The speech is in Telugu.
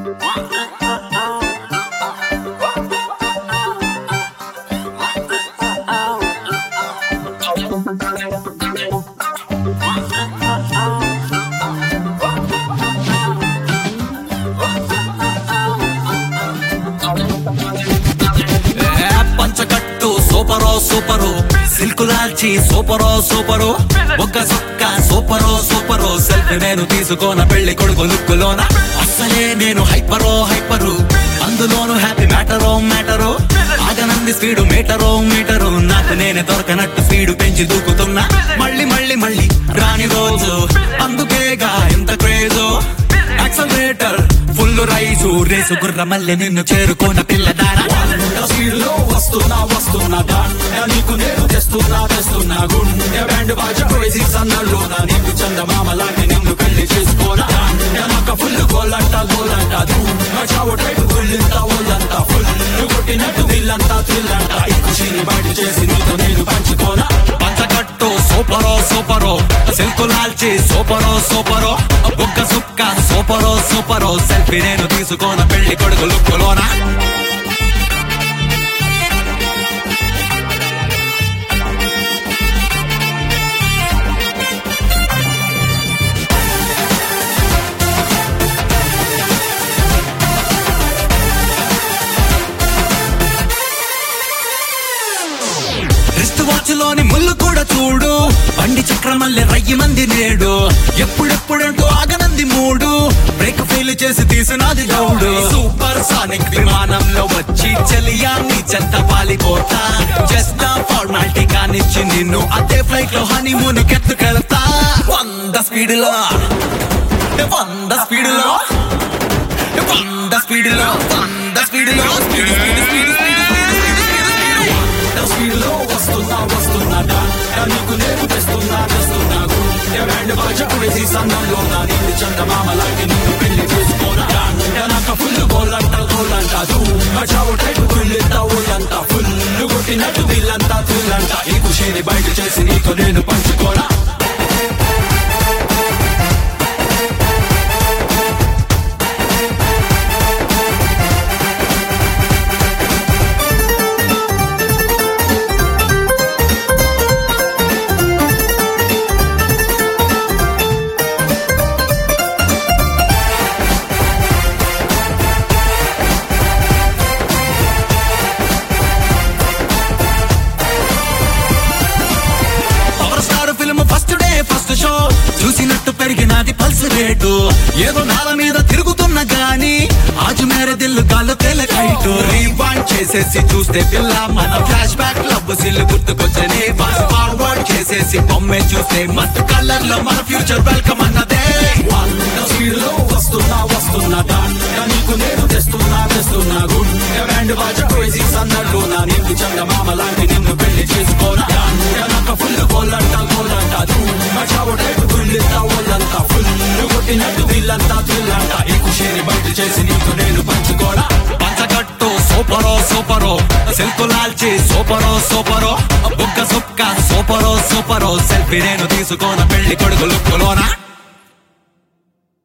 ఏ పంచకట్టు సూపరో సూపరు సిల్క్ లాల్చి సూపరో సూపరు ఒక్క సుక్క సూపరో సూపరు సెల్ఫీ నేను తీసుకోన పెళ్లి కొడుకు లుక్కులోన అస్సలే నేను హైపరో హైపరు అందులోను హ్యాపీ మ్యాటరో మ్యాటరు ఆగనంది స్పీడు మీటరో మీటరు నాకు నేనే దొరకనట్టు స్పీడు పెంచి దూకుతున్నా మళ్ళీ మళ్ళీ మళ్ళీ రాని రోజు అందుకేగా ఎంత క్రేజో యాక్సలరేటర్ ఫుల్ రైసు రేసు గుర్ర మల్లె నిన్ను చేరుకోన పిల్లదారా స్పీడ్లో వస్తున్నా వస్తున్నా దాంట్లో నీకు నేను తెస్తున్నా తెస్తున్నా గుండె బ్యాండ్ బాజా వేసి సన్నల్లోన నీకు చందమామ లాంటి నిన్ను పెళ్లి చేసుకోనా నాకు ఫుల్ గోలంట గోలంట చావు టైపు ఫుల్లింత ఒళ్ళంత ఫుల్ కొట్టినట్టు దిల్లంతా థ్రిల్లంట ఈ ఖుషిని బయట చేసి నీతో నేను పంచుకోనా పంచకట్టు సూపరో సూపరో సిల్క్ లాల్చి సూపరో సూపరో బుక్క సుక్క సూపరో సూపరో సెల్ఫీ నేను తీసుకోన పెళ్లి కొడుకు లుక్కులోనా రిస్ట్ వాచ్ లోని ముళ్ళు కూడా చూడు బండి చక్రమల్లె రయ్యి మంది నేడు ఎప్పుడెప్పుడంటూ ఆగనంది మూడు బ్రేక్ ఫెయిల్ చేసి తీసినది గౌడు సూపర్ సానిక్ విమానంలో వచ్చి చెలియాన్ని చెత్త పాలిపోతా జస్ట్ ఫార్మాలిటీ కానిచ్చి నిన్ను అదే ఫ్లైట్ లో హనీమూన్ కెత్తుకెళ్తా వంద స్పీడ్ లో వంద స్పీడ్ లో వంద స్పీడ్ లో వంద స్పీడ్ లో స్పీడ్ స్పీడ్ స్పీడ్ స్పీడ్ స్పీడ్లో వస్తున్నా వస్తున్నా దాంట్లో నీకు నేను తెస్తున్నా తెస్తున్నా గుండె బ్యాండ్ బాజా వేసి సన్నల్లోన నీకు చందమామ లాంటి నిన్ను పెళ్లి చేసుకోనా నాకు ఫుల్ గోలంట గోలంట చావు టైపు ఫుల్లింత ఊళ్ళంత ఫుల్ కొట్టినట్టు దిల్లంతా థ్రిల్లంట ఈ ఖుషిని బయట చేసి నీతో నేను పంచుకోనా power star film first day first show చూసినట్టు పెరిగినది పల్స్ రేటు ఏదో నేల మీద తిరుగుతున్న గాని ఆజు మేర దిల్లు గాలు తెలకైటు రీవాండ్ చేసేసి చూస్తే పిల్ల మన ఫ్లాష్ బ్యాక్ లవ్ సిల్లు గుర్తుకొచ్చని ఫాస్ట్ ఫార్వర్డ్ చేసేసి బొమ్మే చూస్తే మస్తు కలర్ లో మన ఫ్యూచర్ వెల్కమ్ అన్నదే వంద స్పీడ్లో వస్తున్నా వస్తున్నా దాంట్లో నీకు నేను తెస్తున్నా తెస్తున్నా గుండె బ్యాండ్ బాజా వేసి సన్నల్లోన నీకు చందమామ లాంటి నిన్ను పెళ్లి చేసుకోనా నాకు ఫుల్ గోలంట గోలంట చావు టైపు ఫుల్లింత ఒళ్ళంత ఫుల్ కొట్టినట్టు దిల్లంతా థ్రిల్లంట ఈ ఖుషిని బయట చేసి నీకు నేను పంచుకోనా పంచకట్టు సూపరో సూపరో సిల్క్ లాల్చి సూపరో సూపరో బుక్క సుక్క సూపరో సూపరో సెల్ఫీ నేను తీసుకోన పెళ్లి కొడుకు లుక్కులోనా